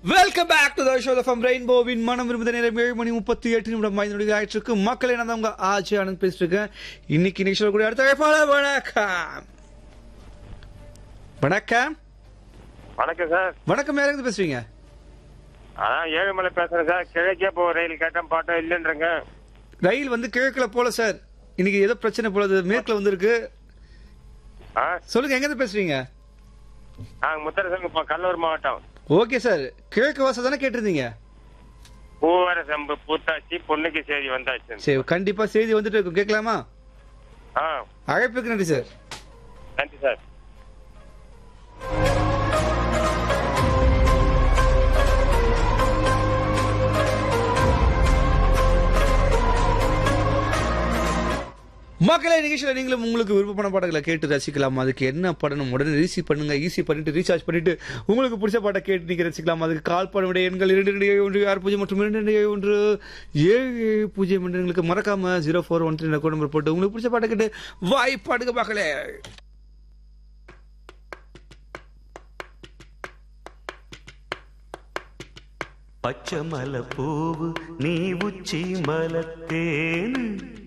welcome back to the show from ரெயின்போவின் மனம் விரும்புத நேரம் ஏழு மணி முப்பத்தி எட்டு நிமிடம் ஐந்து நொடி ஆயிட்டு இருக்கு மக்களே நான் தான் உங்க ஆட்சி ஆனந்த் பேசிட்டு இருக்கேன் இன்னைக்கு நிகழ்ச்சியில் கூட அடுத்த வேட்பாளர் வணக்கம் வணக்கம் வணக்கம் சார் வணக்கம் யார் இருந்து பேசுறீங்க அதான் ஏழுமலை பேசுறேன் சார் கிழக்கே போ ரயில் கேட்டேன் பாட்டம் இல்லைன்றங்க ரயில் வந்து கிழக்குல போல சார் இன்னைக்கு ஏதோ பிரச்சனை போல மேற்குல வந்திருக்கு ஆ சொல்லுங்க எங்க இருந்து பேசுறீங்க நாங்க முத்தரசங்க கல்லூர் மாவட்டம் ஓகே சார் கிழக்கு வாசல் தானே கேட்டிருந்தீங்க பூவர சம்பு பூத்தாச்சு பொண்ணுக்கு செய்தி வந்தாச்சு சரி கண்டிப்பா செய்தி வந்துட்டு இருக்கும் கேட்கலாமா ஆ அழைப்புக்கு நன்றி சார் நன்றி சார் மக்களே நிகழ்ச்சியில் நீங்களும் உங்களுக்கு விருப்பமான பாடல்களை கேட்டு ரசிக்கலாம் அதுக்கு என்ன பண்ணணும் உடனே ரீசீவ் பண்ணுங்க ஈஸி பண்ணிட்டு ரீசார்ஜ் பண்ணிட்டு உங்களுக்கு பிடிச்ச பாட்டை கேட்டு நீங்க ரசிக்கலாம் அதுக்கு கால் பண்ண விட எண்கள் இரண்டு ரெண்டு ஏழு ஒன்று ஆறு பூஜ்ஜியம் மற்றும் இரண்டு ரெண்டு ஏழு ஒன்று ஏழு ஏழு பூஜ்ஜியம் என்று எங்களுக்கு மறக்காம zero four one three number போட்டு உங்களுக்கு பிடிச்ச பாட்டை கேட்டு வாய்ப்பாடுங்க மக்களே பச்சை மலை பூவு நீ உச்சி மலத்தேனு